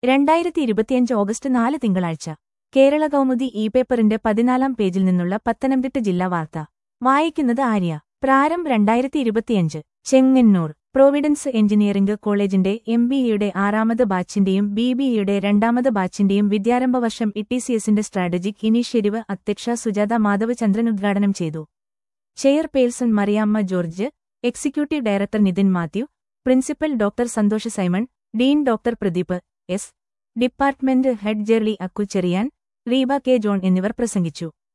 രണ്ടായിരത്തി ഇരുപത്തിയഞ്ച് ഓഗസ്റ്റ് നാല് തിങ്കളാഴ്ച കേരള കൗമുദി ഇ പേപ്പറിന്റെ പതിനാലാം പേജിൽ നിന്നുള്ള പത്തനംതിട്ട ജില്ലാ വാർത്ത വായിക്കുന്നത് ആര്യ പ്രാരംഭ് രണ്ടായിരത്തി ഇരുപത്തിയഞ്ച് ചെങ്ങന്നൂർ പ്രോവിഡൻസ് എഞ്ചിനീയറിംഗ് കോളേജിന്റെ എം ബി എയുടെ ആറാമത് ബാച്ചിന്റെയും ബി ബി എയുടെ രണ്ടാമത് ബാച്ചിന്റെയും വിദ്യാരംഭ വർഷം ഇടിസിഎസിന്റെ സ്ട്രാറ്റജിക് ഇനീഷ്യേറ്റീവ് അധ്യക്ഷ സുജാത മാധവ് ചന്ദ്രൻ ഉദ്ഘാടനം ചെയ്തു chairperson Mariamma George executive director Nithin Mathew principal doctor Santhosh Simon dean doctor Pradeep S department head Jerly Akkucheriyan Reeba K John എന്നിവർ പ്രസംഗിച്ചു